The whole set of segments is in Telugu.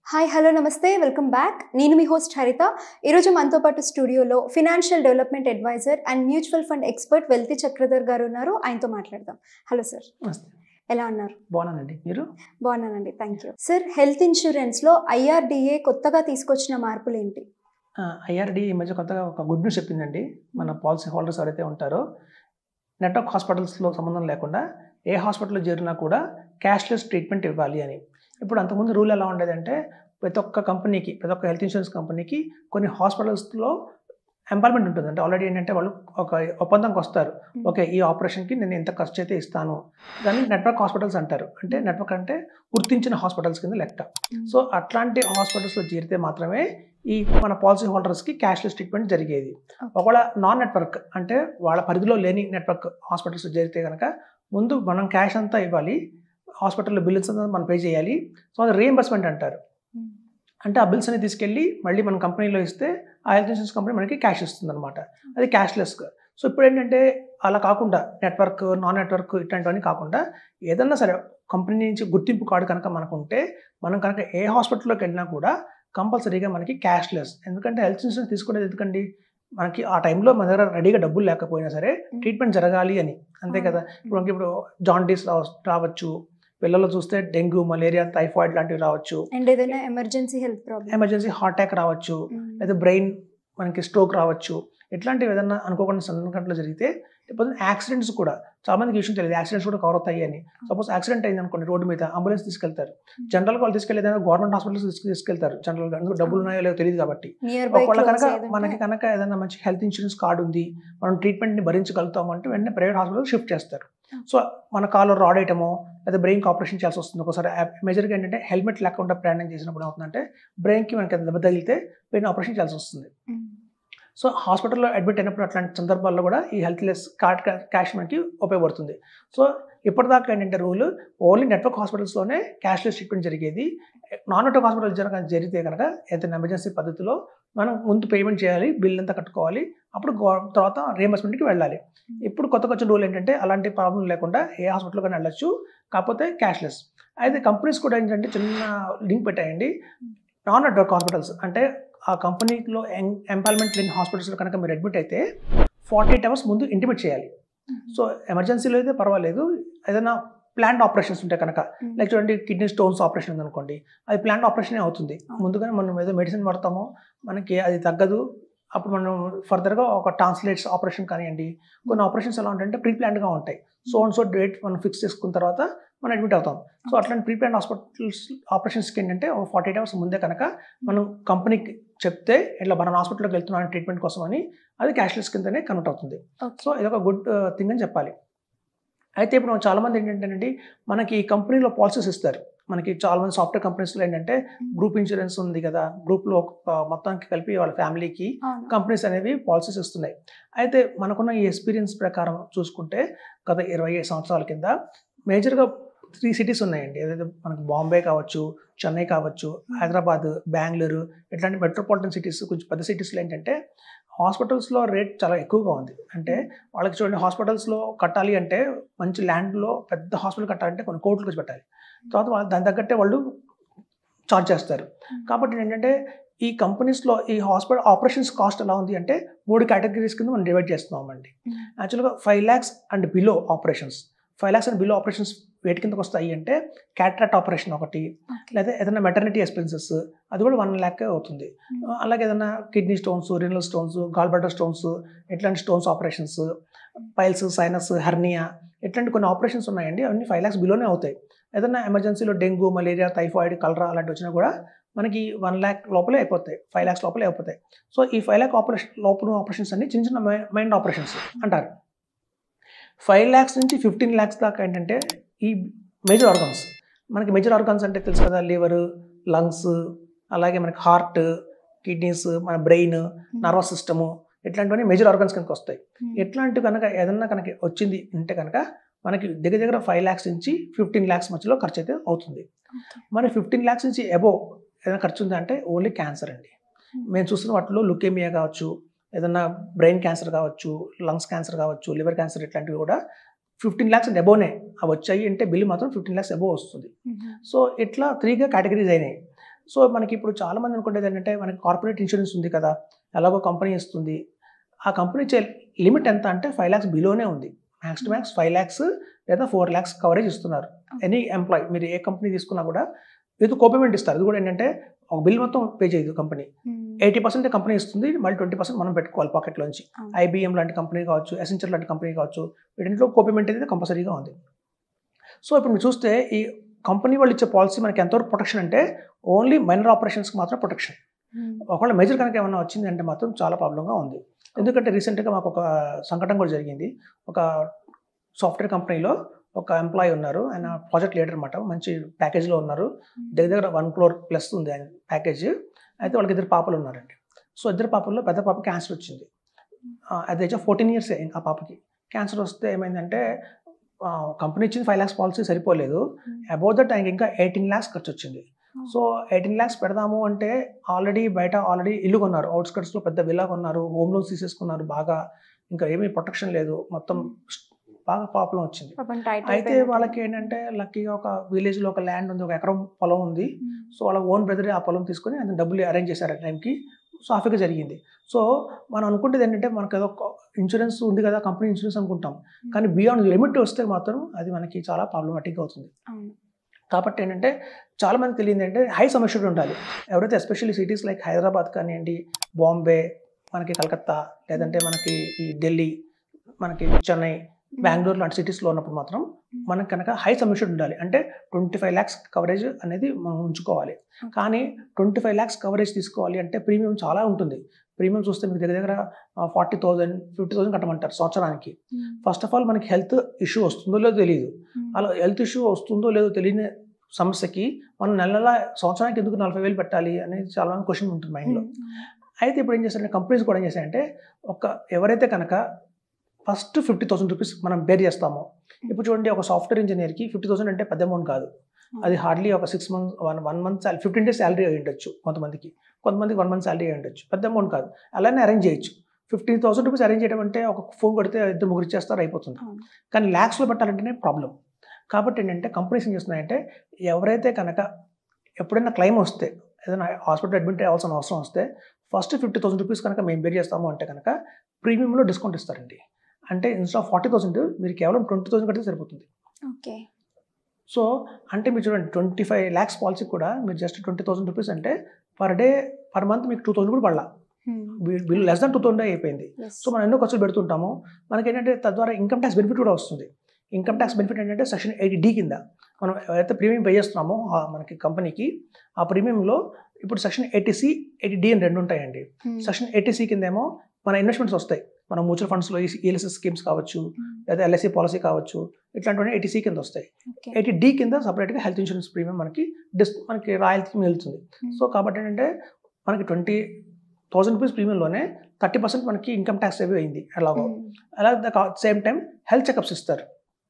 హాయ్ హలో నమస్తే వెల్కమ్ బ్యాక్ నేను మీ హోస్ట్ హరిత ఈరోజు మనతో పాటు స్టూడియోలో financial development advisor and mutual fund expert wealthy Chakradhar garu ఉన్నారు ఆయనతో మాట్లాడదాం హలో సార్ నమస్తే ఎలా ఉన్నారు బాగున్నానండి మీరు బాగున్నానండి థ్యాంక్ యూ సార్ హెల్త్ ఇన్సూరెన్స్లో ఐఆర్డిఏ కొత్తగా తీసుకొచ్చిన మార్పులు ఏంటి ఐఆర్డి ఈ మధ్య కొత్తగా ఒక గుడ్ న్యూస్ చెప్పిందండి మన పాలసీ హోల్డర్స్ ఎవరైతే ఉంటారో నెట్వర్క్ హాస్పిటల్స్లో సంబంధం లేకుండా ఏ హాస్పిటల్లో చేరినా కూడా క్యాష్లెస్ ట్రీట్మెంట్ ఇవ్వాలి అని ఇప్పుడు అంతకుముందు రూల్ ఎలా ఉండేదంటే ప్రతి ఒక్క కంపెనీకి ప్రతి ఒక్క హెల్త్ ఇన్సూరెన్స్ కంపెనీకి కొన్ని హాస్పిటల్స్లో ఎంపాల్మెంట్ ఉంటుంది అంటే ఆల్రెడీ ఏంటంటే వాళ్ళు ఒక ఒప్పందంకి వస్తారు ఓకే ఈ ఆపరేషన్కి నేను ఎంత ఖర్చు అయితే ఇస్తాను దాన్ని నెట్వర్క్ హాస్పిటల్స్ అంటారు అంటే నెట్వర్క్ అంటే గుర్తించిన హాస్పిటల్స్ కింద లెక్క సో అట్లాంటి హాస్పిటల్స్లో చేరితే మాత్రమే ఈ మన పాలసీ హోల్డర్స్కి క్యాష్లెస్ ట్రీట్మెంట్ జరిగేది ఒకవేళ నాన్ నెట్వర్క్ అంటే వాళ్ళ పరిధిలో లేని నెట్వర్క్ హాస్పిటల్స్ చేరితే కనుక ముందు మనం క్యాష్ అంతా ఇవ్వాలి హాస్పిటల్లో బిల్స్ అంతా మనం పే చేయాలి సో అది రీఎంబర్స్మెంట్ అంటారు అంటే ఆ బిల్స్ అన్ని తీసుకెళ్ళి మళ్ళీ మన కంపెనీలో ఇస్తే ఆ హెల్త్ ఇన్సూరెన్స్ కంపెనీ మనకి క్యాష్ ఇస్తుంది అనమాట అది క్యాష్లెస్గా సో ఇప్పుడు ఏంటంటే అలా కాకుండా నెట్వర్క్ నాన్ నెట్వర్క్ ఇట్లాంటివన్నీ కాకుండా ఏదన్నా సరే కంపెనీ నుంచి గుర్తింపు కార్డు కనుక మనకు ఉంటే మనం కనుక ఏ హాస్పిటల్లోకి వెళ్ళినా కూడా కంపల్సరీగా మనకి క్యాష్లెస్ ఎందుకంటే హెల్త్ ఇన్సూరెన్స్ తీసుకునేది ఎందుకండి మనకి ఆ టైంలో మన దగ్గర రెడీగా డబ్బులు లేకపోయినా సరే ట్రీట్మెంట్ జరగాలి అని అంతే కదా ఇప్పుడు మనకి ఇప్పుడు జాండీస్ రావచ్చు పిల్లలు చూస్తే డెంగ్యూ మలేరియా టైఫాయిడ్ లాంటివి రావచ్చు అండ్ ఏదైనా emergency health problem emergency heart attack రావచ్చు లేదా బ్రెయిన్ మనకి స్ట్రోక్ రావచ్చు ఇట్లాంటివి ఏదన్నా అనుకోకుండా సంఘటనలు జరిగితే లేకపోతే యాక్సిడెంట్స్ కూడా చాలా మందికి విషయం తెలియదు యాక్సిడెంట్స్ కూడా కవర్ అవుతాయి అని సపోజ్ యాక్సిడెంట్ అయింది అనుకోండి రోడ్డు మీద అంబులెన్స్ తీసుకెళ్తారు జనరల్గా వాళ్ళు తీసుకెళ్ళేది గవర్నమెంట్ హాస్పిటల్స్ తీసుకెళ్తారు జనరల్గా అందులో డబ్బులు ఉన్నాయో లేదో తెలియదు కాబట్టి నియర్ బై ఒకవేళ కనుక మనకి కనుక ఏదైనా మంచి హెల్త్ ఇన్సూరెన్స్ కార్డు ఉంది మనం ట్రీట్మెంట్ని భరించగలుగుతాం అంటే వెంటనే ప్రైవేట్ హాస్పిటల్ షిఫ్ట్ చేస్తారు సో మన కాలో రాడ్ వేయటమో లేదా బ్రెయిన్కి ఆపరేషన్ చేయాల్సి వస్తుంది ఒకసారి మేజర్గా ఏంటంటే హెల్మెట్ లేకుండా ప్రయాణం చేసినప్పుడు ఏమవుతుందంటే బ్రెయిన్కి మనకి దెబ్బ తగిలితే బ్రెయిన్ ఆపరేషన్ చేయాల్సి వస్తుంది సో హాస్పిటల్లో అడ్మిట్ అయినప్పుడు అట్లాంటి సందర్భాల్లో కూడా ఈ హెల్త్ లెస్ కార్డ్ క్యాష్ మనకి ఉపయోగపడుతుంది సో ఇప్పటిదాకా ఏంటంటే రూల్ ఓన్లీ నెట్వర్క్ హాస్పిటల్స్లోనే క్యాష్లెస్ ట్రీట్మెంట్ జరిగేది నాన్ నెట్వర్క్ హాస్పిటల్ జరగ జరిగితే కనుక ఏదైనా ఎమర్జెన్సీ పద్ధతిలో మనం ముందు పేమెంట్ చేయాలి బిల్ అంతా కట్టుకోవాలి అప్పుడు గవ- తర్వాత రియంబర్స్మెంట్కి వెళ్ళాలి ఇప్పుడు కొత్త వచ్చిన రూల్ ఏంటంటే అలాంటి ప్రాబ్లం లేకుండా ఏ హాస్పిటల్ కానీ వెళ్ళొచ్చు కాకపోతే క్యాష్లెస్ అయితే కంపెనీస్ కూడా ఏంటంటే చిన్న లింక్ పెట్టాయండి నాన్ నెట్వర్క్ హాస్పిటల్స్ అంటే ఆ కంపెనీలో ఎంపాల్మెంట్ లేని హాస్పిటల్స్లో కనుక మీరు అడ్మిట్ అయితే ఫార్టీ ఎయిట్ అవర్స్ ముందు ఇంటిమేట్ చేయాలి సో ఎమర్జెన్సీలో అయితే పర్వాలేదు ఏదైనా ప్లాంట్ ఆపరేషన్స్ ఉంటాయి కనుక లైక్ చూడండి కిడ్నీ స్టోన్స్ ఆపరేషన్ ఉందనుకోండి అది ప్లాంట్ ఆపరేషన్ అవుతుంది ముందుగానే మనం ఏదో మెడిసిన్ వాడతామో మనకి అది తగ్గదు అప్పుడు మనం ఫర్దర్గా ఒక ట్రాన్స్లేట్స్ ఆపరేషన్ కానివ్వండి కొన్ని ఆపరేషన్స్ ఎలా ఉంటాయంటే ప్రీ ప్లాన్డ్గా ఉంటాయి సో అండ్ సో డేట్ మనం ఫిక్స్ చేసుకున్న తర్వాత మనం అడ్మిట్ అవుతాం సో అట్లాంటి ప్రీ ప్లాన్ హాస్పిటల్స్ ఆపరేషన్స్కి ఏంటంటే ఒక ఫార్టీ ఎయిట్ అవర్స్ ముందే కనుక మనం కంపెనీకి చెప్తే ఇట్లా మన హాస్పిటల్కి వెళ్తున్నాను ట్రీట్మెంట్ కోసం అని అది క్యాష్లెస్ కిందనే కన్వర్ట్ అవుతుంది సో ఇదొక గుడ్ థింగ్ అని చెప్పాలి అయితే ఇప్పుడు మనం చాలామంది ఏంటంటేనండి మనకి ఈ కంపెనీలో పాలసీస్ ఇస్తారు మనకి చాలా మంది సాఫ్ట్వేర్ కంపెనీస్లో ఏంటంటే గ్రూప్ ఇన్సూరెన్స్ ఉంది కదా గ్రూప్లో ఒక మొత్తానికి కలిపి వాళ్ళ ఫ్యామిలీకి కంపెనీస్ అనేవి పాలసీస్ ఇస్తున్నాయి అయితే మనకున్న ఈ ఎక్స్పీరియన్స్ ప్రకారం చూసుకుంటే గత ఇరవై ఐదు సంవత్సరాల కింద మేజర్గా త్రీ సిటీస్ ఉన్నాయండి ఏదైతే మనకి బాంబే కావచ్చు చెన్నై కావచ్చు హైదరాబాద్ బెంగళూరు ఇట్లాంటి మెట్రోపాలిటన్ సిటీస్ కొంచెం పెద్ద సిటీస్లో ఏంటంటే హాస్పిటల్స్లో రేట్ చాలా ఎక్కువగా ఉంది అంటే వాళ్ళకి చూడండి హాస్పిటల్స్లో కట్టాలి అంటే మంచి ల్యాండ్లో పెద్ద హాస్పిటల్ కట్టాలంటే కొన్ని కోట్లు ఖర్చు పెట్టాలి తర్వాత వాళ్ళు దాని తగ్గట్టే వాళ్ళు చార్జ్ చేస్తారు కాబట్టి ఏంటంటే ఈ కంపెనీస్లో ఈ హాస్పిటల్ ఆపరేషన్స్ కాస్ట్ ఎలా ఉంది అంటే మూడు కేటగిరీస్ కింద మనం డివైడ్ చేస్తున్నామండి యాక్చువల్గా five lakhs and below operations five lakhs and below operations వేటి కిందకి వస్తాయి అంటే క్యాట్రాక్ట్ ఆపరేషన్ ఒకటి లేదా ఏదైనా మెటర్నిటీ ఎక్స్పెన్సెస్ అది కూడా వన్ ల్యాక్ అవుతుంది అలాగే ఏదైనా kidney stones renal stones gallbladder stones ఇట్లాంటి stones operations piles sinus hernia ఇట్లాంటి కొన్ని ఆపరేషన్స్ ఉన్నాయండి అవన్నీ ఫైవ్ ల్యాక్స్ బిలోనే అవుతాయి ఏదైనా ఎమర్జెన్సీలో డెంగ్యూ మలేరియా టైఫాయిడ్ కలరా అలాంటివి వచ్చినా కూడా మనకి వన్ ల్యాక్ లోపలే అయిపోతాయి ఫైవ్ ల్యాక్స్ లోపలే అయిపోతాయి సో ఈ ఫైవ్ ల్యాక్ ఆపరేషన్ లోపల ఆపరేషన్స్ అన్ని చిన్న చిన్న మైండ్ ఆపరేషన్స్ అంటారు ఫైవ్ ల్యాక్స్ నుంచి ఫిఫ్టీన్ ల్యాక్స్ దాకా ఏంటంటే ఈ మేజర్ ఆర్గన్స్ మనకి మేజర్ ఆర్గన్స్ అంటే తెలుసు కదా లివర్ లంగ్స్ అలాగే మనకి హార్ట్ కిడ్నీస్ మన బ్రెయిన్ నర్వస్ సిస్టము ఇట్లాంటివన్నీ మేజర్ ఆర్గన్స్ కనుక వస్తాయి ఎట్లాంటివి కనుక ఏదన్నా కనుక వచ్చింది అంటే కనుక మనకి దగ్గర దగ్గర ఫైవ్ ల్యాక్స్ నుంచి ఫిఫ్టీన్ ల్యాక్స్ మధ్యలో ఖర్చు అయితే అవుతుంది మరి ఫిఫ్టీన్ ల్యాక్స్ నుంచి అబోవ్ ఏదైనా ఖర్చు ఉంది అంటే ఓన్లీ క్యాన్సర్ అండి మేము చూస్తున్న వాటిలో లుకేమియా కావచ్చు ఏదన్నా బ్రెయిన్ క్యాన్సర్ కావచ్చు లంగ్స్ క్యాన్సర్ కావచ్చు లివర్ క్యాన్సర్ ఇట్లాంటివి కూడా ఫిఫ్టీన్ ల్యాక్స్ అబోనే అవి వచ్చాయి అంటే బిల్లు మాత్రం ఫిఫ్టీన్ ల్యాక్స్ అబోవ్ వస్తుంది సో ఇట్లా త్రీగా కేటగిరీస్ అయినాయి సో మనకి ఇప్పుడు చాలా మంది అనుకునేది ఏంటంటే మనకి కార్పొరేట్ ఇన్సూరెన్స్ ఉంది కదా ఎలాగో కంపెనీ ఇస్తుంది ఆ కంపెనీ ఇచ్చే లిమిట్ ఎంత అంటే ఫైవ్ ల్యాక్స్ బిలోనే ఉంది max to max five lakhs లేదా ఫోర్ ల్యాక్స్ కవరేజ్ ఇస్తున్నారు ఎనీ ఎంప్లాయ్ మీరు ఏ కంపెనీ తీసుకున్నా కూడా విత్ కోపేమెంట్ ఇస్తారు అది కూడా ఏంటంటే ఒక బిల్ మొత్తం పే చేయదు కంపెనీ ఎయిటీ పర్సెంట్ కంపెనీ ఇస్తుంది మళ్ళీ ట్వంటీ పర్సెంట్ మనం పెట్టుకోవాలి పాకెట్లోంచి అవును. ఐబిఎం లాంటి కంపెనీ కావచ్చు ఎసెన్షియల్ లాంటి కంపెనీ కావచ్చు వీటిలో కోపేమెంట్ అనేది కంపల్సరీగా ఉంది సో ఇప్పుడు మీరు చూస్తే ఈ కంపెనీ వాళ్ళు ఇచ్చే పాలసీ మనకి ఎంతవరకు ప్రొటెక్షన్ అంటే ఓన్లీ మైనర్ ఆపరేషన్స్కి మాత్రం ప్రొటెక్షన్ ఒకవేళ మేజర్ కనుక ఏమన్నా వచ్చింది అంటే మాత్రం చాలా ప్రాబ్లంగా ఉంది ఎందుకంటే రీసెంట్గా మాకు ఒక సంఘటన కూడా జరిగింది ఒక సాఫ్ట్వేర్ కంపెనీలో ఒక ఎంప్లాయీ ఉన్నారు ఆయన ప్రాజెక్ట్ లీడర్ అనమాట మంచి ప్యాకేజ్లో ఉన్నారు దగ్గర దగ్గర వన్ క్రోర్ ప్లస్ ఉంది ఆయన ప్యాకేజ్ అయితే వాళ్ళకి ఇద్దరు పాపలు ఉన్నారండి సో ఇద్దరు పాపల్లో పెద్ద పాప క్యాన్సర్ వచ్చింది అది ఏజ్ ఆఫ్ ఫోర్టీన్ ఇయర్స్ ఆ పాపకి క్యాన్సర్ వస్తే ఏమైందంటే కంపెనీ ఇచ్చింది ఫైవ్ ల్యాక్స్ పాలసీ సరిపోలేదు అబౌట్ దట్ ఆయనకి ఇంకా ఎయిటీన్ ల్యాక్స్ ఖర్చు వచ్చింది సో ఎయిటీన్ ల్యాక్స్ పెడదాము అంటే ఆల్రెడీ బయట ఆల్రెడీ ఇల్లు కొన్నారు అవుట్స్కట్స్లో పెద్ద విల్లా కొన్నారు హోమ్ లోన్స్ తీసేసుకున్నారు బాగా ఇంకా ఏమీ ప్రొటెక్షన్ లేదు మొత్తం బాగా ప్రాబ్లం వచ్చింది అయితే వాళ్ళకి ఏంటంటే లక్కీగా ఒక విలేజ్లో ఒక ల్యాండ్ ఉంది ఒక ఎకరం పొలం ఉంది సో వాళ్ళ ఓన్ బ్రదర్ ఆ పొలం తీసుకొని ఆయన డబ్బులు అరేంజ్ చేశారు ఆ టైంకి సో ఆఫీగా జరిగింది సో మనం అనుకుంటేది ఏంటంటే మనకు ఏదో ఇన్సూరెన్స్ ఉంది కదా కంపెనీ ఇన్సూరెన్స్ అనుకుంటాం కానీ బియాండ్ లిమిట్ వస్తే మాత్రం అది మనకి చాలా ప్రాబ్లమాటిక్గా అవుతుంది కాబట్టి ఏంటంటే చాలా మంది తెలియదు అంటే హై సమస్యలు ఉండాలి ఎవరైతే ఎస్పెషల్లీ సిటీస్ లైక్ హైదరాబాద్ కానివ్వండి బాంబే మనకి కలకత్తా లేదంటే మనకి ఈ ఢిల్లీ మనకి చెన్నై బెంగళూరు లాంటి సిటీస్లో ఉన్నప్పుడు మాత్రం మనకు కనుక హై సబ్మిషన్ ఉండాలి అంటే ట్వంటీ ఫైవ్ ల్యాక్స్ కవరేజ్ అనేది మనం ఉంచుకోవాలి కానీ ట్వంటీ ఫైవ్ ల్యాక్స్ కవరేజ్ తీసుకోవాలి అంటే ప్రీమియం చాలా ఉంటుంది ప్రీమియం చూస్తే మీకు దగ్గర దగ్గర ఫార్టీ థౌసండ్ ఫిఫ్టీ థౌసండ్ కట్టమంటారు సంవత్సరానికి ఫస్ట్ ఆఫ్ ఆల్ మనకి హెల్త్ ఇష్యూ వస్తుందో లేదో తెలియదు అలా హెల్త్ ఇష్యూ వస్తుందో లేదో తెలియని సమస్యకి మనం నెల నెల సంవత్సరానికి ఎందుకు నలభై వేలు పెట్టాలి అనేది చాలా మంది క్వశ్చన్ ఉంటుంది మైండ్లో అయితే ఇప్పుడు ఏం చేస్తారంటే కంపెనీస్ కూడా ఏం చేశాయంటే ఒక ఎవరైతే కనుక ఫస్ట్ ఫిఫ్టీ థౌసండ్ రూపీస్ మనం బేర్ చేస్తామో ఇప్పుడు చూడండి ఒక సాఫ్ట్వేర్ ఇంజనీర్కి ఫిఫ్టీ థౌసండ్ అంటే పెద్ద అమౌంట్ కాదు అది హార్డ్లీ ఒక six months one one month salary fifteen days salary అయి ఉండొచ్చు కొంతమందికి కొంతమందికి వన్ మంత్ శాలరీ అయి ఉండొచ్చు పెద్ద అమౌంట్ కాదు అలానే అరేంజ్ చేయొచ్చు ఫిఫ్టీన్ థౌసండ్ రూపీస్ అరేంజ్ చేయడం అంటే ఒక ఫోన్ కొడితే ఇద్దరు ముగ్గురు ఇచ్చేస్తారు అయిపోతుంది కానీ ల్యాక్స్లో పెట్టాలంటేనే ప్రాబ్లం కాబట్టి ఏంటంటే కంపెనీస్ ఏం చేస్తున్నాయంటే ఎవరైతే కనుక ఎప్పుడైనా క్లైమ్ వస్తే ఏదైనా హాస్పిటల్ అడ్మిట్ అవ్వాల్సిన అవసరం వస్తే ఫస్ట్ ఫిఫ్టీ థౌసండ్ రూపీస్ కనుక మేము బేర్ చేస్తాము అంటే కనుక ప్రీమియంలో డిస్కౌంట్ ఇస్తారండి అంటే ఇన్స్టా ఫార్టీ థౌసండ్ మీరు కేవలం ట్వంటీ థౌసండ్ కడితే సరిపోతుంది ఓకే సో అంటే మీరు చూడండి ట్వంటీ ఫైవ్ ల్యాక్స్ పాలసీ కూడా మీరు జస్ట్ ట్వంటీ థౌసండ్ రూపీస్ అంటే పర్ డే పర్ మంత్ మీకు టూ థౌసండ్ కూడా పడాల bill less than two thousand అయిపోయింది సో మనం ఎన్నో ఖర్చులు పెడుతుంటాము మనకి ఏంటంటే తద్వారా ఇన్కమ్ ట్యాక్స్ బెనిఫిట్ కూడా వస్తుంది ఇన్కమ్ ట్యాక్స్ బెనిఫిట్ ఏంటంటే సెక్షన్ ఎయిటీ డి కింద మనం ఎవరైతే ప్రీమియం పే చేస్తున్నామో ఆ మనకి కంపెనీకి ఆ ప్రీమియంలో ఇప్పుడు section eighty C eighty D అని రెండు ఉంటాయండి సెక్షన్ ఎయిటీ సి కింద ఏమో మన ఇన్వెస్ట్మెంట్స్ వస్తాయి మన మ్యూచువల్ ఫండ్స్లో ఈఎల్ఎస్ఎస్ స్కీమ్స్ కావచ్చు లేదా ఎల్ఐసి పాలసీ కావచ్చు ఇట్లాంటివన్నీ ఎయిటీ సి కింద వస్తాయి ఎయిటీ డి కింద సపరేట్గా హెల్త్ ఇన్సూరెన్స్ ప్రీమియం మనకి డిస్ మనకి రాయల్టీ మిగులుతుంది సో కాబట్టి ఏంటంటే మనకి ట్వంటీ థౌసండ్ రూపీస్ ప్రీమియంలోనే థర్టీ పర్సెంట్ మనకి ఇన్కమ్ ట్యాక్స్ సేవ్ అయింది ఎలాగో అలాగే సేమ్ టైం హెల్త్ చెకప్స్ ఇస్తారు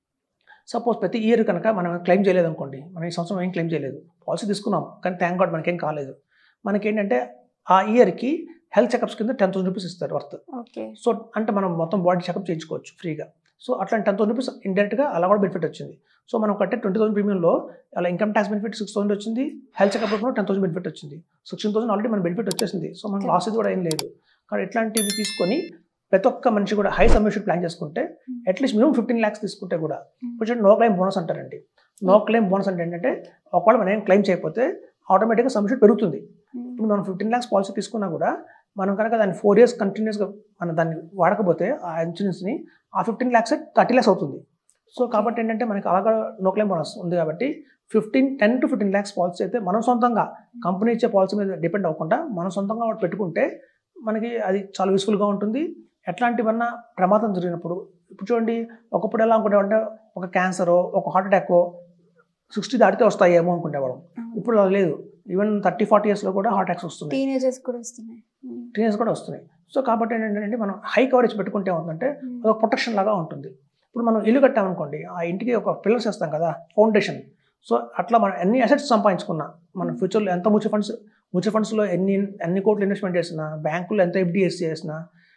సపోజ్ ప్రతి ఇయర్ కనుక మనం క్లెయిమ్ చేయలేదు అనుకోండి మనం ఈ సంవత్సరం ఏం క్లెయిమ్ చేయలేదు పాలసీ తీసుకున్నాం కానీ థ్యాంక్ గాడ్ మనకేం కాలేదు మనకేంటంటే ఆ ఇయర్కి హెల్త్ చెకప్స్ కింద టెన్ థౌసండ్ రూపీస్ ఇస్తారు వర్త్ ఓకే సో అంటే మనం మొత్తం బాడీ చెకప్ చేయించుకోవచ్చు ఫ్రీగా సో అట్లా టెన్ థౌసండ్ రూపీస్ ఇండైరెక్ట్గా అలా కూడా బెనిఫిట్ వచ్చింది సో మనం కట్టే ట్వంటీ థౌసండ్ ప్రీమియంలో అలా income tax benefit six thousand వచ్చింది హెల్త్ చెకప్ కూడా టెన్ థౌసండ్ బెనిఫిట్ వచ్చింది సిక్స్టీన్ థౌసండ్ ఆల్రెడీ మన బెనిఫిట్ వచ్చేసింది సో మనకు Okay. లాస్ కూడా ఏం లేదు కానీ ఇట్లాంటివి తీసుకొని ప్రతి ఒక్క మనిషి కూడా హై సబ్మిషన్ ప్లాన్ చేసుకుంటే అట్లీస్ట్ మినిమం ఫిఫ్టీన్ ల్యాక్స్ తీసుకుంటే కూడా ఇప్పుడు నో క్లైమ్ బోనస్ అంటారండి నో క్లైమ్ బోనస్ అంటే ఏంటంటే ఒకవేళ మనం ఏం క్లెయిమ్ చేయకపోతే ఆటోమేటిక్గా సబ్మిషన్ పెరుగుతుంది ఇప్పుడు మనం ఫిఫ్టీన్ ల్యాక్స్ పాలసీ తీసుకున్నా కూడా మనం కనుక దాన్ని ఫోర్ ఇయర్స్ కంటిన్యూస్గా మనం దాన్ని వాడకపోతే ఆ ఇన్సూరెన్స్ని ఆ ఫిఫ్టీన్ ల్యాక్స్ థర్టీ ల్యాక్స్ అవుతుంది సో కాబట్టి ఏంటంటే మనకి అలాగా నో క్లైమ్ బోనస్ ఉంది కాబట్టి fifteen ten to fifteen lakhs policy అయితే మనం సొంతంగా కంపెనీ ఇచ్చే పాలసీ మీద డిపెండ్ అవ్వకుండా మనం సొంతంగా వాటి పెట్టుకుంటే మనకి అది చాలా యూస్ఫుల్గా ఉంటుంది ఎట్లాంటివన్నా ప్రమాదం జరిగినప్పుడు ఇప్పుడు చూడండి ఒకప్పుడు ఎలా అనుకునేవాడంటే ఒక క్యాన్సరో ఒక హార్ట్ అటాకో సిక్స్టీ దాటితే వస్తాయేమో అనుకునేవాళ్ళం ఇప్పుడు అలా లేదు ఈవెన్ థర్టీ ఫార్టీ ఇయర్స్లో కూడా హార్ట్ అటాక్స్ వస్తున్నాయి టీనేజర్స్ కూడా వస్తున్నాయి టీనేజ్ కూడా వస్తున్నాయి సో కాబట్టి ఏంటంటే మనం హై కవరేజ్ పెట్టుకుంటే ఉందంటే అదొక ప్రొటెక్షన్ లాగా ఉంటుంది ఇప్పుడు మనం ఇల్లు కట్టామనుకోండి ఆ ఇంటికి ఒక పిల్లర్స్ వేస్తాం కదా ఫౌండేషన్ సో అట్లా మనం ఎన్ని అసెట్స్ సంపాదించుకున్నా మన ఫ్యూచర్లో ఎంత మ్యూచువల్ ఫండ్స్ మ్యూచువల్ ఫండ్స్లో ఎన్ని ఎన్ని కోట్లు ఇన్వెస్ట్మెంట్ చేసినా బ్యాంకులో ఎంత ఎఫ్డిఎస్ చేసినా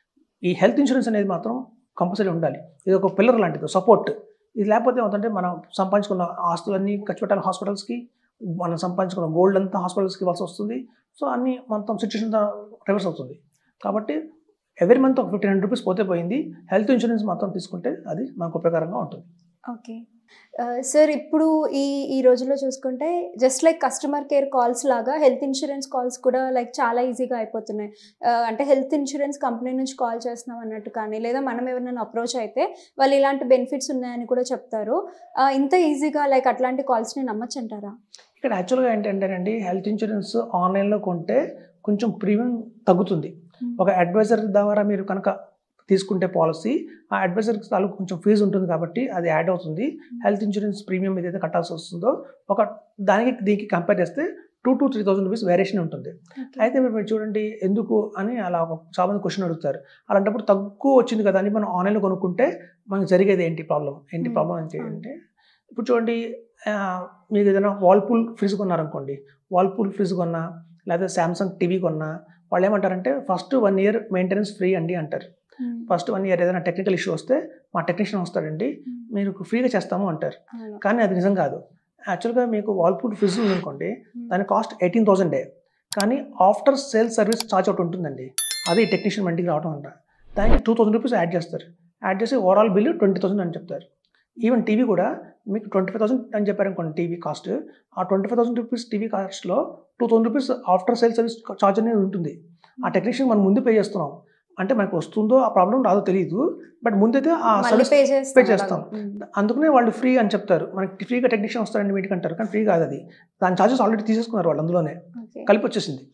ఈ హెల్త్ ఇన్సూరెన్స్ అనేది మాత్రం కంపల్సరీ ఉండాలి ఇది ఒక పిల్లర్ లాంటిది సపోర్ట్ ఇది లేకపోతే ఏమవుతుందంటే మనం సంపాదించుకున్న ఆస్తులన్నీ ఖర్చు పెట్టాలి హాస్పిటల్స్కి మనం సంపాదించుకున్న గోల్డ్ అంతా హాస్పిటల్స్కి ఇవ్వాల్సి వస్తుంది సో అన్ని మొత్తం సిచ్యువేషన్ రివర్స్ అవుతుంది కాబట్టి ఎవ్రీ మంత్ ఒక ఫిఫ్టీన్ హండ్రెడ్ రూపీస్ పోతే పోయింది హెల్త్ ఇన్సూరెన్స్ మొత్తం తీసుకుంటే అది మనకు ఉపయోగకరంగా ఉంటుంది ఓకే సార్ ఇప్పుడు ఈ ఈ రోజుల్లో చూసుకుంటే just like customer care calls లాగా హెల్త్ ఇన్సూరెన్స్ కాల్స్ కూడా లైక్ చాలా ఈజీగా అయిపోతున్నాయి Uh, అంటే హెల్త్ ఇన్సూరెన్స్ కంపెనీ నుంచి కాల్ చేస్తున్నాం అన్నట్టు కానీ లేదా మనం ఎవరైనా అప్రోచ్ అయితే వాళ్ళు ఇలాంటి బెనిఫిట్స్ ఉన్నాయని కూడా చెప్తారు Uh, ఇంత ఈజీగా లైక్ అట్లాంటి కాల్స్ని నమ్మచ్చు అంటారా ఇక్కడ యాక్చువల్గా ఏంటంటేనండి హెల్త్ ఇన్సూరెన్స్ ఆన్లైన్లో కొంటే కొంచెం ప్రీమియం తగ్గుతుంది ఒక అడ్వైజర్ ద్వారా మీరు కనుక తీసుకుంటే పాలసీ ఆ అడ్వైజర్కి తాలూకు కొంచెం ఫీజు ఉంటుంది కాబట్టి అది యాడ్ అవుతుంది హెల్త్ ఇన్సూరెన్స్ ప్రీమియం ఏదైతే కట్టాల్సి వస్తుందో ఒక దానికి దీనికి కంపేర్ చేస్తే two to three thousand rupees variation ఉంటుంది అయితే మీరు మీరు చూడండి ఎందుకు అని అలా ఒక చాలా మంది క్వశ్చన్ అడుగుతారు అలాంటప్పుడు తక్కువ వచ్చింది కదా అని మనం ఆన్లైన్లో కొనుక్కుంటే మనకు జరిగేది ఏంటి ప్రాబ్లం ఏంటి Hmm. ప్రాబ్లం అంటే అవును. అంటే ఇప్పుడు చూడండి ఆ, మీకు ఏదైనా వాల్పూల్ ఫ్రిడ్జ్ కొన్నారనుకోండి వాల్పూల్ ఫ్రిడ్జ్ కొన్నా లేదా శాంసంగ్ టీవీ కొన్నా వాళ్ళు ఏమంటారంటే first one year maintenance free అండి అంటారు ఫస్ట్ వన్ ఇయర్ ఏదైనా టెక్నికల్ ఇష్యూ వస్తే మా టెక్నీషియన్ వస్తాడండి మీరు ఫ్రీగా చేస్తాము అంటారు కానీ అది నిజం కాదు యాక్చువల్గా మీకు వాల్పూల్ ఫ్రిడ్జ్ ఉందనుకోండి దాని కాస్ట్ ఎయిటీన్ థౌసండే కానీ ఆఫ్టర్ సేల్ సర్వీస్ ఛార్జ్ ఒకటి ఉంటుందండి అది టెక్నీషియన్ ఇంటికి రావడం అంట దానికి టూ థౌసండ్ రూపీస్ యాడ్ చేస్తారు యాడ్ చేసి ఓవరాల్ బిల్లు ట్వంటీ థౌసండ్ అని చెప్తారు ఈవెన్ టీవీ కూడా మీకు ట్వంటీ ఫైవ్ థౌసండ్ అని చెప్పారు అనుకోండి టీవీ కాస్ట్ ఆ twenty five thousand rupees TV కాస్ట్లో two thousand rupees after sale service charge అనేది ఉంటుంది ఆ టెక్నీషియన్ మనం ముందు పే చేస్తున్నాం అంటే మనకు వస్తుందో ఆ ప్రాబ్లం రాదో తెలియదు బట్ ముందైతే ఆ మళ్ళీ సర్వీస్ పే pay చేస్తాం చేస్తాం. అందుకనే వాళ్ళు ఫ్రీ అని చెప్తారు మనకి ఫ్రీగా టెక్నీషియన్ వస్తారండి మీటికి అంటారు కానీ ఫ్రీ కాదు అది దాని ఛార్జెస్ ఆల్రెడీ తీసేసుకున్నారు వాళ్ళు అందులోనే కలిపి వచ్చేసింది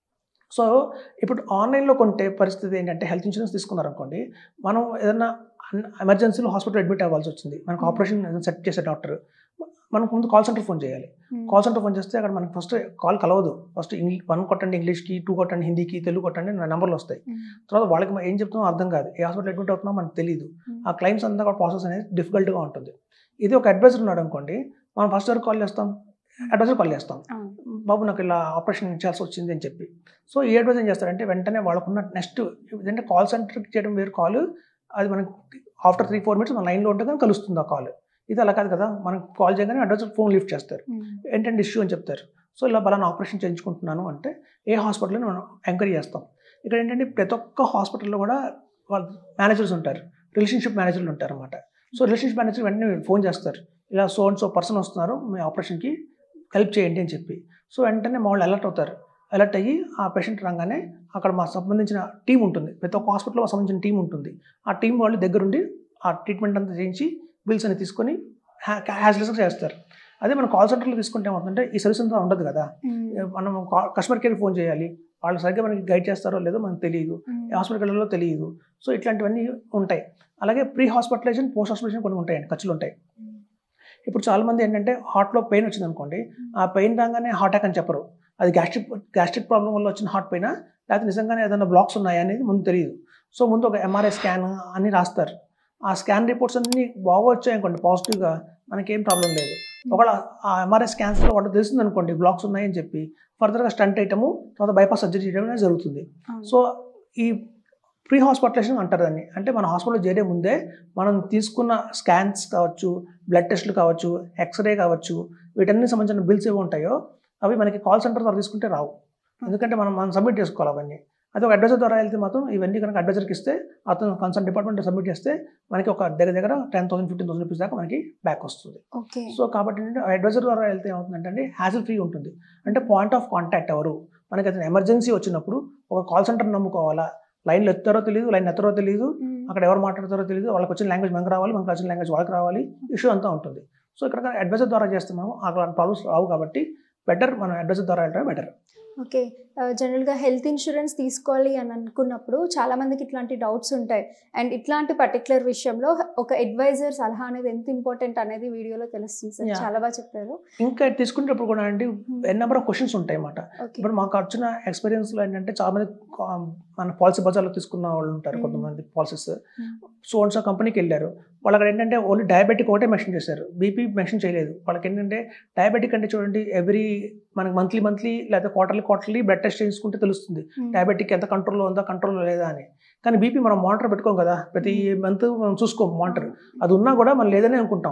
సో ఇప్పుడు ఆన్లైన్లో కొంటే పరిస్థితి ఏంటంటే హెల్త్ ఇన్సూరెన్స్ తీసుకున్నారు అనుకోండి మనం ఏదైనా ఎమర్జెన్సీలో హాస్పిటల్ అడ్మిట్ అవ్వాల్సి వచ్చింది మనకు Hmm. ఆపరేషన్ సెట్ చేసే డాక్టర్ మనకు ముందు కాల్ సెంటర్ ఫోన్ చేయాలి కాల్ సెంటర్ ఫోన్ చేస్తే అక్కడ మనకి ఫస్ట్ కాల్ కలవదు ఫస్ట్ ఇంగ్లీష్ వన్ కొట్టండి ఇంగ్లీష్కి టూ కొట్టండి హిందీకి తెలుగు కొట్టండి నా నెంబర్లు వస్తాయి తర్వాత వాళ్ళకి మనం ఏం చెప్తామో అర్థం కాదు ఏ హాస్పిటల్ అడ్మిట్ అవుతున్నామో మనకు తెలియదు ఆ క్లైమ్స్ అంతా కూడా ప్రాసెస్ అనేది డిఫికల్ట్గా ఉంటుంది ఇది ఒక అడ్వైజర్ ఉన్నాడు అనుకోండి మనం ఫస్ట్ ఎవరికి కాల్ చేస్తాం అడ్వైజర్ కాల్ చేస్తాం బాబు నాకు ఇలా ఆపరేషన్ చేయాల్సి వచ్చింది అని చెప్పి సో ఈ అడ్వైజ్ ఏం చేస్తారంటే వెంటనే వాళ్ళకున్న నెక్స్ట్ ఏంటంటే కాల్ సెంటర్కి చేయడం వేరు కాల్ అది మనకి ఆఫ్టర్ త్రీ ఫోర్ మినిట్స్ మన లైన్లో ఉంటే కానీ కలుస్తుంది ఆ కాల్ ఇది అలా కాదు కదా మనకు కాల్ చేయగానే అడ్వైజర్ ఫోన్ లిఫ్ట్ చేస్తారు ఏంటంటే ఇష్యూ అని చెప్తారు సో ఇలా బలానా ఆపరేషన్ చేయించుకుంటున్నాను అంటే ఏ హాస్పిటల్లో మనం ఎంక్వైరీ చేస్తాం ఇక్కడ ఏంటంటే ప్రతి ఒక్క హాస్పిటల్లో కూడా వాళ్ళ మేనేజర్స్ ఉంటారు రిలేషన్షిప్ మేనేజర్లు ఉంటారు అనమాట సో రిలేషన్షిప్ మేనేజర్ వెంటనే ఫోన్ చేస్తారు ఇలా సో అండ్ సో పర్సన్ వస్తున్నారు మీ ఆపరేషన్కి హెల్ప్ చేయండి అని చెప్పి సో వెంటనే మా వాళ్ళు అలర్ట్ అవుతారు అలర్ట్ అయ్యి ఆ పేషెంట్ రాగానే అక్కడ మా సంబంధించిన టీం ఉంటుంది ప్రతి ఒక్క హాస్పిటల్లో సంబంధించిన టీం ఉంటుంది ఆ టీం వాళ్ళు దగ్గరుండి ఆ ట్రీట్మెంట్ అంతా చేయించి బిల్స్ అని తీసుకొని హ్యాస్లెస్గా చేస్తారు అదే మనం కాల్ సెంటర్లో తీసుకుంటే ఏమవుతుందంటే ఈ సర్వీస్ అంతా ఉండదు కదా మనం కస్టమర్ కేర్ ఫోన్ చేయాలి వాళ్ళు సరిగ్గా మనకి గైడ్ చేస్తారో లేదో మనకు తెలియదు ఏ హాస్పిటల్లో తెలియదు సో ఇట్లాంటివన్నీ ఉంటాయి అలాగే ప్రీ హాస్పిటలైజేషన్ పోస్ట్ హాస్పిటలైజేషన్ కొన్ని ఉంటాయండి ఖర్చులు ఉంటాయి ఇప్పుడు చాలామంది ఏంటంటే హార్ట్లో పెయిన్ వచ్చింది అనుకోండి ఆ పెయిన్ రాగానే హార్ట్ అటాక్ అని చెప్పరు అది గ్యాస్ట్రిక్ గ్యాస్ట్రిక్ ప్రాబ్లం వల్ల వచ్చిన హార్ట్ పెయినా లేకపోతే నిజంగానే ఏదైనా బ్లాక్స్ ఉన్నాయా అనేది ముందు తెలియదు సో ముందు ఒక ఎంఆర్ఐ స్కాన్ అన్ని రాస్తారు ఆ స్కాన్ రిపోర్ట్స్ అన్ని బాగా వచ్చాయి అనుకోండి పాజిటివ్గా మనకేం ప్రాబ్లం లేదు ఒకవేళ ఆ ఎంఆర్ఐ స్కాన్స్లో వాళ్ళకి తెలిసింది అనుకోండి బ్లాక్స్ ఉన్నాయని చెప్పి ఫర్దర్గా స్టంట్ అయ్యటము తర్వాత బైపాస్ సర్జరీ చేయడం అనేది జరుగుతుంది సో ఈ ప్రీ హాస్పిటలైజేషన్ అంటారు దాన్ని అంటే మన హాస్పిటల్లో చేరే ముందే మనం తీసుకున్న స్కాన్స్ కావచ్చు బ్లడ్ టెస్ట్లు కావచ్చు ఎక్స్రే కావచ్చు వీటన్ని సంబంధించిన బిల్స్ ఏవి ఉంటాయో అవి మనకి కాల్ సెంటర్ ద్వారా తీసుకుంటే రావు ఎందుకంటే మనం మనం సబ్మిట్ చేసుకోవాలి అవన్నీ అది ఒక అడ్వైజర్ ద్వారా వెళ్తే మాత్రం ఇవన్నీ కనుక అడ్వైజర్కి ఇస్తే అతను కన్సర్న్ డిపార్ట్మెంట్ సబ్మిట్ చేస్తే మనకి ఒక దగ్గర దగ్గర ten thousand fifteen thousand rupees దాకా మనకి బ్యాక్ వస్తుంది ఓకే సో కాబట్టి ఏంటంటే అడ్వైజర్ ద్వారా వెళ్తే ఏమవుతుందంటే అండి హ్యాసిల్ ఫ్రీ ఉంటుంది అంటే పాయింట్ ఆఫ్ కాంటాక్ట్ ఎవరు మనకి అతను ఎమర్జెన్సీ వచ్చినప్పుడు ఒక కాల్ సెంటర్ నమ్ముకోవాలా లైన్లో ఎత్తారో తెలియదు లైన్ ఎత్తారో తెలియదు అక్కడ ఎవరు మాట్లాడతారో తెలియదు వాళ్ళకి వచ్చిన లాంగ్వేజ్ మనకు రావాలి మనకు వచ్చిన లాంగ్వేజ్ వాళ్ళకి రావాలి ఇష్యూ అంతా ఉంటుంది సో ఇక్కడ అడ్వైజర్ ద్వారా చేస్తున్నాము అక్కడ ప్రాబ్లమ్స్ రావు కాబట్టి బెటర్ మనం అడ్వైజర్ ద్వారా వెళ్ళడం బెటర్ ఓకే జనరల్గా హెల్త్ ఇన్సూరెన్స్ తీసుకోవాలి అని అనుకున్నప్పుడు చాలా మందికి ఇట్లాంటి డౌట్స్ ఉంటాయి అండ్ ఇట్లాంటి పర్టికులర్ విషయంలో ఒక అడ్వైజర్ సలహా అనేది ఎంత ఇంపార్టెంట్ అనేది వీడియోలో తెలుస్తుంది సార్ Yeah. చాలా బాగా చెప్పారు ఇంకా తీసుకునేటప్పుడు కూడా అండి ఎన్ నెంబర్ ఆఫ్ క్వశ్చన్స్ ఉంటాయి అన్నమాట ఓకే ఇప్పుడు మాకు వచ్చిన ఎక్స్పీరియన్స్లో ఏంటంటే చాలా మంది కా- మన పాలసీ బజార్లో తీసుకున్న వాళ్ళు ఉంటారు Hmm. కొంతమంది పాలసీస్ సో అండ్ సో కంపెనీకి వెళ్ళారు వాళ్ళు అక్కడ ఏంటంటే ఓన్లీ డయాబెటిక్ ఒకటే మెన్షన్ చేశారు బీపీ మెన్షన్ చేయలేదు వాళ్ళకి ఏంటంటే డయాబెటిక్ అంటే చూడండి ఎవ్రీ మనకి మంత్లీ మంత్లీ లేదా క్వార్టర్లీ క్వార్టర్లీ బ్లడ్ టెస్ట్ చేసుకుంటే తెలుస్తుంది డయాబెటిక్ ఎంత కంట్రోల్లో ఉందా కంట్రోల్లో లేదా అని కానీ బీపీ మనం మానిటర్ పెట్టుకోం కదా ప్రతి మంత్ మనం చూసుకోం మానిటర్ అది ఉన్నా కూడా మనం లేదని అనుకుంటాం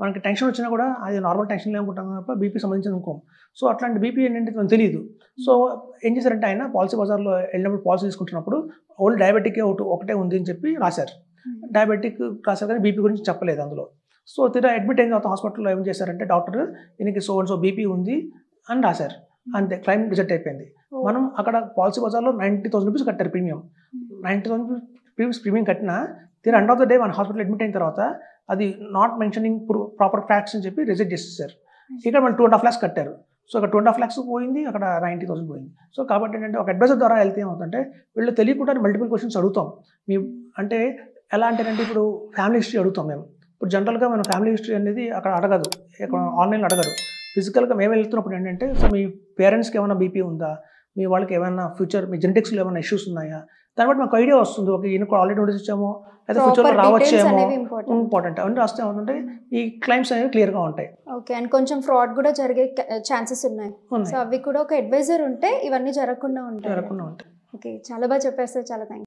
మనకి టెన్షన్ వచ్చినా కూడా అది నార్మల్ టెన్షన్ అనుకుంటాం తప్ప బీపీ సంబంధించిన అనుకోం సో అట్లాంటి బీపీ ఏంటంటే మనకు తెలియదు సో ఏం చేశారంటే ఆయన పాలసీ బజార్లో వెళ్ళినప్పుడు పాలసీ తీసుకుంటున్నప్పుడు ఓన్లీ డయాబెటిక్ ఒకటి ఒకటే ఉంది అని చెప్పి రాశారు డయాబెటిక్ రాశారు కానీ బీపీ గురించి చెప్పలేదు అందులో సో తీరా అడ్మిట్ అయిన తర్వాత హాస్పిటల్లో ఏం చేశారంటే డాక్టర్ దీనికి సో సో బీపీ ఉంది అని రాశారు అంతే క్లైమ్ రిజెక్ట్ అయిపోయింది మనం అక్కడ పాలసీ బజార్లో నైంటీ థౌసండ్ రూపీస్ కట్టారు premium ninety thousand rupees premium కట్టినా తీరా ఎండ్ ఆఫ్ ద డే మన హాస్పిటల్ అడ్మిట్ అయిన తర్వాత అది నాట్ మెన్షనింగ్ ప్రాపర్ ఫ్యాక్ట్స్ అని చెప్పి రిజెక్ట్ చేసేసారు ఇక్కడ మనం టూ అండ్ హాఫ్ ల్యాక్స్ కట్టారు సో అక్కడ టూ అండ్ హాఫ్ ల్యాక్స్ పోయింది అక్కడ నైంటీ థౌసండ్ పోయింది సో కాబట్టి ఏంటంటే ఒక అడ్వైజర్ ద్వారా వెళ్తే ఏమవుతుందంటే వీళ్ళు తెలియకుండా మల్టిపుల్ క్వశ్చన్స్ అడుగుతాం మీ అంటే ఎలా అంటేనంటే ఇప్పుడు ఫ్యామిలీ హిస్టరీ అడుగుతాం మేము ఇప్పుడు జనరల్గా మన ఫ్యామిలీ హిస్టరీ అనేది అక్కడ అడగదు ఇక్కడ ఆన్లైన్లో అడగరు ఫిజికల్గా మేము వెళ్తున్నప్పుడు ఏంటంటే సో మీ పేరెంట్స్కి ఏమైనా బీపీ ఉందా మీ వాళ్ళకి ఏమైనా ఫ్యూచర్ మీ జెనెటిక్స్లో ఏమైనా ఇష్యూస్ ఉన్నాయా దాన్ని బట్టి మాకు ఐడియా వస్తుంది ఒక ఈయన కూడా ఆల్రెడీ నోటీస్ ఇచ్చామో లేదా ఫ్యూచర్లో రావచ్చేమో ఇంపార్టెంట్ ఇంపార్టెంట్ అవన్నీ రాస్తే ఏమవుతుంటే ఈ క్లైమ్స్ అనేవి క్లియర్గా ఉంటాయి ఓకే అండ్ కొంచెం ఫ్రాడ్ కూడా జరిగే ఛాన్సెస్ ఉన్నాయి సో ఉన్నాయి అవి కూడా ఒక అడ్వైజర్ ఉంటే ఇవన్నీ జరగకుండా ఉంటాయి జరగకుండా ఉంటాయి ఓకే చాలా బాగా చెప్పేస్తే చాలా థ్యాంక్